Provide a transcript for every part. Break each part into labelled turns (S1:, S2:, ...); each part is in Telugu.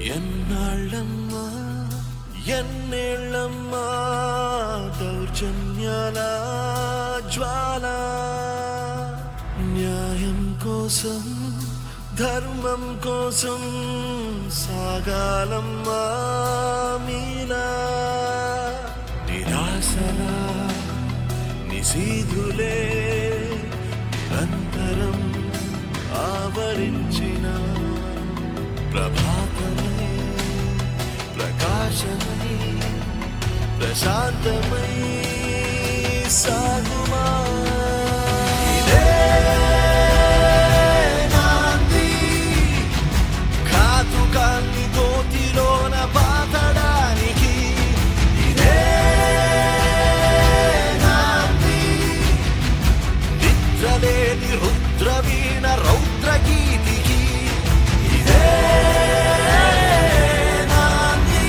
S1: ఎన్నాళ్ళమ్మా ఎన్నేళ్ళమ్మా దౌర్జన్యాల జ్వాల న్యాయం కోసం ధర్మం కోసం సాగాలమ్మా మీలా నిరాశలా నిశీధులే నిరంతరం ఆవరించిన ప్రభాతమై ప్రకాశమై ప్రశాంతమై సాగుమా ఇదే నాంది కాతుకాన్ని గోతిలోన పాతడానికి ఇదే నాంది నిద్రలేని రుద్రవీణ రౌద్ర గీతికి ఇదే నాంది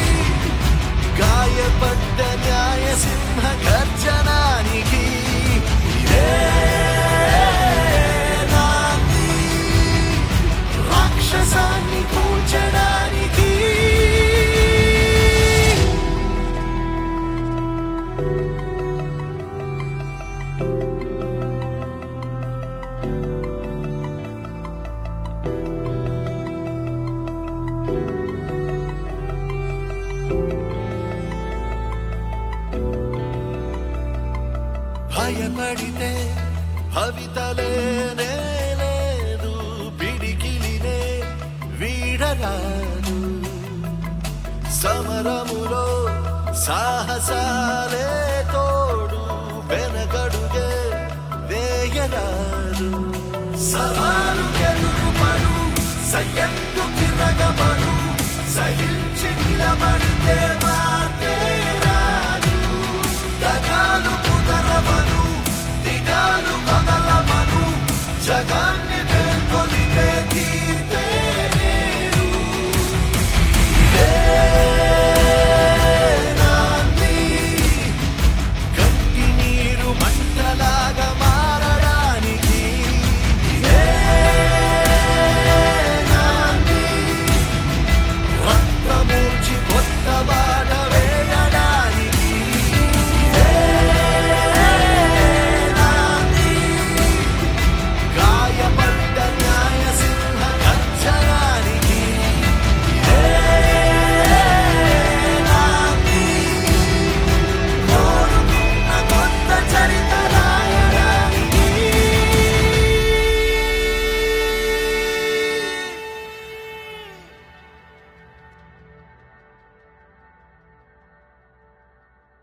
S1: గాయపడ్డ న్యాయ సింహ గర్జనానికి ఇదే నాంది రాక్షసాన్ని కూల్చడానికి భయపడితే భవితలేనే లేదు పిడికిలినే వీడరాదు సమరములో సాహసాలే తోడు వెనకడుగే వేయరాదు సవాలు ఎదురుపడు సయ్యత్తు తిరగబడు సహించి నిలబడితే మాటే రాదు దగాలు కుదరవను దిగాలు కదలవను జగన్